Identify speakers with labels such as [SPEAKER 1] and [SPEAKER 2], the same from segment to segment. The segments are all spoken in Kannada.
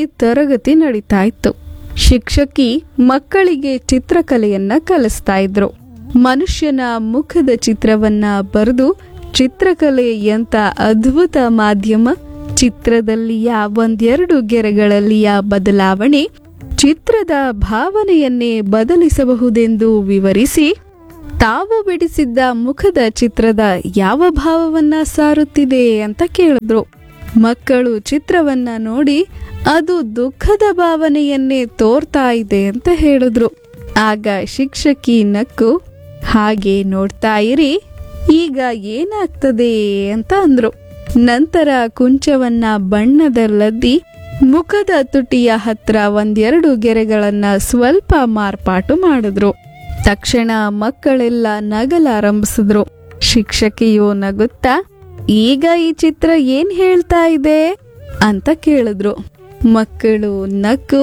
[SPEAKER 1] ತರಗತಿ ನಡೀತಾ ಇತ್ತು ಶಿಕ್ಷಕಿ ಮಕ್ಕಳಿಗೆ ಚಿತ್ರಕಲೆಯನ್ನ ಕಲಿಸ್ತಾ ಇದ್ರು ಮನುಷ್ಯನ ಮುಖದ ಚಿತ್ರವನ್ನ ಬರೆದು ಚಿತ್ರಕಲೆ ಎಂತ ಅದ್ಭುತ ಮಾಧ್ಯಮ ಚಿತ್ರದಲ್ಲಿಯ ಒಂದೆರಡು ಗೆರೆಗಳಲ್ಲಿಯ ಬದಲಾವಣೆ ಚಿತ್ರದ ಭಾವನೆಯನ್ನೇ ಬದಲಿಸಬಹುದೆಂದು ವಿವರಿಸಿ ತಾವು ಬಿಡಿಸಿದ್ದ ಮುಖದ ಚಿತ್ರದ ಯಾವ ಭಾವವನ್ನ ಸಾರುತ್ತಿದೆ ಅಂತ ಕೇಳಿದ್ರು ಮಕ್ಕಳು ಚಿತ್ರವನ್ನ ನೋಡಿ ಅದು ದುಃಖದ ಭಾವನೆಯನ್ನೇ ತೋರ್ತಾ ಇದೆ ಅಂತ ಹೇಳಿದ್ರು ಆಗ ಶಿಕ್ಷಕಿ ನಕ್ಕು ಹಾಗೆ ನೋಡ್ತಾ ಇರಿ ಈಗ ಏನಾಗ್ತದೆ ಅಂತ ಅಂದ್ರು ನಂತರ ಕುಂಚವನ್ನ ಬಣ್ಣದಲ್ಲದ್ದಿ ಮುಖದ ತುಟಿಯ ಹತ್ರ ಒಂದೆರಡು ಗೆರೆಗಳನ್ನ ಸ್ವಲ್ಪ ಮಾರ್ಪಾಟು ಮಾಡಿದ್ರು ತಕ್ಷಣ ಮಕ್ಕಳೆಲ್ಲ ನಗಲಾರಂಭಿಸಿದ್ರು ಶಿಕ್ಷಕಿಯು ನಗುತ್ತಾ ಈಗ ಈ ಚಿತ್ರ ಏನ್ ಹೇಳ್ತಾ ಇದೆ ಅಂತ ಕೇಳಿದ್ರು ಮಕ್ಕಳು ನಕ್ಕು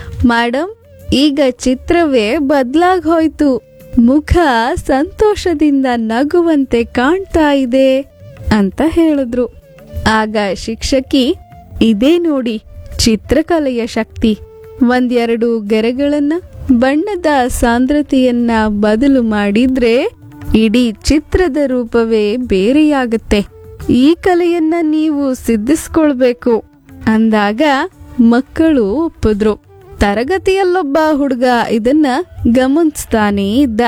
[SPEAKER 1] ಮೇಡಮ್ ಈಗ ಚಿತ್ರವೇ ಬದ್ಲಾಗ್ ಹೋಯ್ತು ಮುಖ ಸಂತೋಷದಿಂದ ನಗುವಂತೆ ಕಾಣ್ತಾ ಇದೆ ಅಂತ ಹೇಳಿದ್ರು ಆಗ ಶಿಕ್ಷಕಿ ಇದೇ ನೋಡಿ ಚಿತ್ರಕಲೆಯ ಶಕ್ತಿ ಒಂದೆರಡು ಗೆರೆಗಳನ್ನ ಬಣ್ಣದ ಸಾಂದ್ರತೆಯನ್ನ ಬದಲು ಮಾಡಿದ್ರೆ ಇಡೀ ಚಿತ್ರದ ರೂಪವೇ ಬೇರೆಯಾಗುತ್ತೆ ಈ ಕಲೆಯನ್ನ ನೀವು ಸಿದ್ಧಿಸ್ಕೊಳ್ಬೇಕು ಅಂದಾಗ ಮಕ್ಕಳು ಒಪ್ಪಿದ್ರು ತರಗತಿಯಲ್ಲೊಬ್ಬ ಹುಡುಗ ಇದನ್ನ ಗಮನಿಸ್ತಾನೇ ಇದ್ದ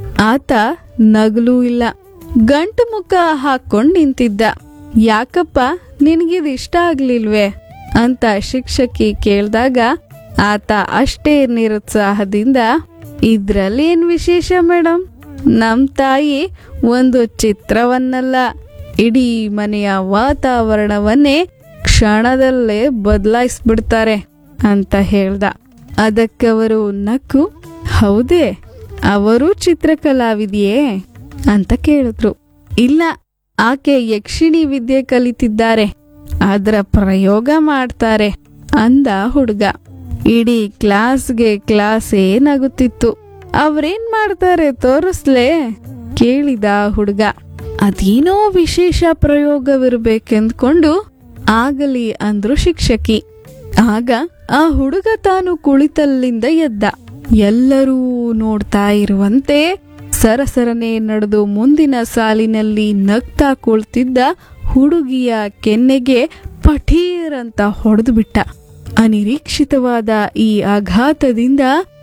[SPEAKER 1] ಆತ ನಗಲೂ ಇಲ್ಲ ಗಂಟು ಮುಖ ಹಾಕೊಂಡ್ ನಿಂತಿದ್ದ ಯಾಕಪ್ಪ ನಿನಗಿದು ಇಷ್ಟ ಆಗ್ಲಿಲ್ವೇ ಅಂತ ಶಿಕ್ಷಕಿ ಕೇಳಿದಾಗ ಆತ ಅಷ್ಟೇ ನಿರುತ್ಸಾಹದಿಂದ ಇದ್ರಲ್ಲಿ ಏನ್ ವಿಶೇಷ ಮೇಡಮ್ ನಮ್ ತಾಯಿ ಒಂದು ಚಿತ್ರವನ್ನಲ್ಲ ಇಡೀ ಮನೆಯ ವಾತಾವರಣವನ್ನೇ ಕ್ಷಣದಲ್ಲೇ ಬದಲಾಯಿಸ್ಬಿಡ್ತಾರೆ ಅಂತ ಹೇಳ್ದ ಅದಕ್ಕವರು ನಕ್ಕು ಹೌದೇ ಅವರು ಚಿತ್ರಕಲಾವಿದೆಯೇ ಅಂತ ಕೇಳಿದ್ರು ಇಲ್ಲ ಆಕೆ ಯಕ್ಷಿಣಿ ವಿದ್ಯೆ ಕಲಿತಿದ್ದಾರೆ ಅದರ ಪ್ರಯೋಗ ಮಾಡ್ತಾರೆ ಅಂದ ಹುಡುಗ ಇಡೀ ಕ್ಲಾಸ್ಗೆ ಕ್ಲಾಸೇ ನಗುತ್ತಿತ್ತು ಅವ್ರೇನ್ ಮಾಡ್ತಾರೆ ತೋರಿಸ್ಲೇ ಕೇಳಿದ ಹುಡುಗ ಅದೇನೋ ವಿಶೇಷ ಪ್ರಯೋಗವಿರ್ಬೇಕೆಂದ್ಕೊಂಡು ಆಗಲಿ ಅಂದ್ರು ಶಿಕ್ಷಕಿ ಆಗ ಆ ಹುಡುಗ ತಾನು ಕುಳಿತಲ್ಲಿಂದ ಎದ್ದ ಎಲ್ಲರೂ ನೋಡ್ತಾ ಇರುವಂತೆ ಸರಸರನೆ ನಡೆದು ಮುಂದಿನ ಸಾಲಿನಲ್ಲಿ ನಗ್ತಾ ಕುಳಿತಿದ್ದ ಹುಡುಗಿಯ ಕೆನ್ನೆಗೆ ಪಠೀರ್ ಅಂತ ಹೊಡೆದು ಬಿಟ್ಟ ಅನಿರೀಕ್ಷಿತವಾದ ಈ ಆಘಾತದಿಂದ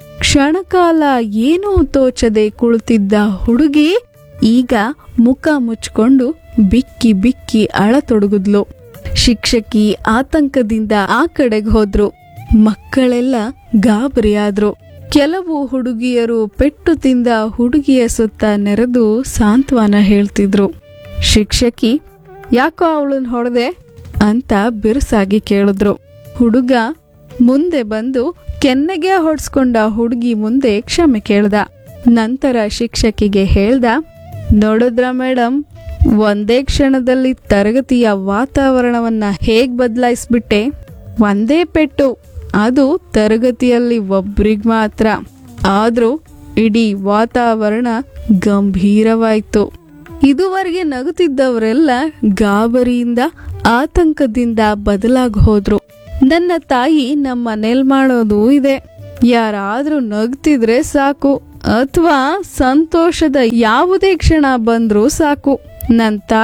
[SPEAKER 1] ಕ್ಷಣಕಾಲ ಏನೂ ತೋಚದೆ ಕುಳಿತಿದ್ದ ಹುಡುಗಿ ಈಗ ಮುಖ ಮುಚ್ಕೊಂಡು ಬಿಕ್ಕಿ ಬಿಕ್ಕಿ ಅಳತೊಡಗಿದ್ಲು ಶಿಕ್ಷಕಿ ಆತಂಕದಿಂದ ಆ ಕಡೆಗೆ ಹೋದ್ರು ಮಕ್ಕಳೆಲ್ಲ ಗಾಬರಿಯಾದ್ರು ಕೆಲವು ಹುಡುಗಿಯರು ಪೆಟ್ಟು ತಿಂದ ಹುಡುಗಿಯ ಸುತ್ತ ನೆರೆದು ಸಾಂತ್ವನ ಹೇಳ್ತಿದ್ರು ಶಿಕ್ಷಕಿ ಯಾಕೋ ಅವಳನ್ನ ಹೊಡೆದೆ ಅಂತ ಬಿರುಸಾಗಿ ಕೇಳಿದ್ರು ಹುಡುಗ ಮುಂದೆ ಬಂದು ಕೆನ್ನೆಗೆ ಹೊಡ್ಸ್ಕೊಂಡ ಹುಡುಗಿ ಮುಂದೆ ಕ್ಷಮೆ ಕೇಳ್ದ ನಂತರ ಶಿಕ್ಷಕಿಗೆ ಹೇಳ್ದ ನೋಡಿದ್ರ ಮೇಡಮ್ ಒಂದೇ ಕ್ಷಣದಲ್ಲಿ ತರಗತಿಯ ವಾತಾವರಣವನ್ನ ಹೇಗ್ ಬದಲಾಯಿಸ್ಬಿಟ್ಟೆ ಒಂದೇ ಪೆಟ್ಟು ಅದು ತರಗತಿಯಲ್ಲಿ ಒಬ್ರಿಗ್ ಮಾತ್ರ ಆದ್ರೂ ಇಡೀ ವಾತಾವರಣ ಗಂಭೀರವಾಯ್ತು ಇದುವರೆಗೆ ನಗುತ್ತಿದ್ದವರೆಲ್ಲ ಗಾಬರಿಯಿಂದ ಆತಂಕದಿಂದ ಬದಲಾಗಿ ಹೋದ್ರು ನನ್ನ ತಾಯಿ ನಮ್ಮ ಮನೇಲ್ ಮಾಡೋದು ಇದೆ ಯಾರಾದ್ರೂ ನಗ್ತಿದ್ರೆ ಸಾಕು ಅಥವಾ ಸಂತೋಷದ ಯಾವುದೇ ಕ್ಷಣ ಬಂದ್ರೂ ಸಾಕು ನನ್ನ ತಾಯಿ